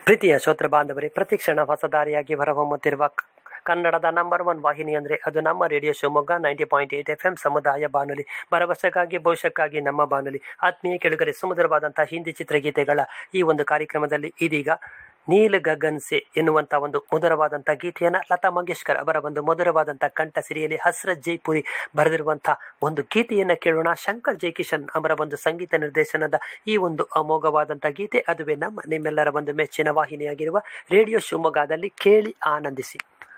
ಪ್ರೀತಿಯ ಶ್ರೋತೃ ಬಾಂಧವರೇ ಪ್ರತಿಕ್ಷಣ ಹೊಸ ದಾರಿಯಾಗಿ ಹೊರಹೊಮ್ಮುತ್ತಿರುವ ಕ- ಕನ್ನಡದ ನಂಬರ್ ಒನ್ ವಾಹಿನಿ ಅಂದರೆ ಅದು ನಮ್ಮ radio Shivamogga ninety point eight F M ಸಮುದಾಯ ಬಾನುಲಿ ಭರವಸೆಗಾಗಿ ಭವಿಷ್ಯಕ್ಕಾಗಿ ನಮ್ಮ ಬಾನುಲಿ ಆತ್ಮೀಯ ಕೆಳಗರೆ ಸುಮಧುರವಾದಂತಹ ಹಿಂದಿ ಚಿತ್ರಗೀತೆಗಳ ಈ ಒಂದು ಕಾರ್ಯಕ್ರಮದಲ್ಲಿ ಇದೀಗ ನೀಲ್ ಗಗನ್ ಸೆ ಎನ್ನುವಂಥ ಒಂದು ಮಧುರವಾದಂಥ ಗೀತೆಯನ್ನು ಲತಾ ಮಂಗೇಶ್ಕರ್ ಅವರ ಒಂದು ಮಧುರವಾದಂಥ ಕಂಠ ಸಿರಿಯಲ್ಲಿ ಹಸ್ರತ್ ಜೈಪುರಿ ಬರೆದಿರುವಂಥ ಒಂದು ಗೀತೆಯನ್ನು ಕೇಳೋಣ ಶಂಕರ್ ಜೈಕಿಶನ್ ಅವರ ಒಂದು ಸಂಗೀತ ನಿರ್ದೇಶನದ ಈ ಒಂದು ಅಮೋಘವಾದಂಥ ಗೀತೆ ಅದುವೇ ನಮ್ಮ ನಿಮ್ಮೆಲ್ಲರ ಒಂದು ಮೆಚ್ಚಿನ ವಾಹಿನಿಯಾಗಿರುವ ರೇಡಿಯೋ ಶಿವಮೊಗ್ಗದಲ್ಲಿ ಕೇಳಿ ಆನಂದಿಸಿ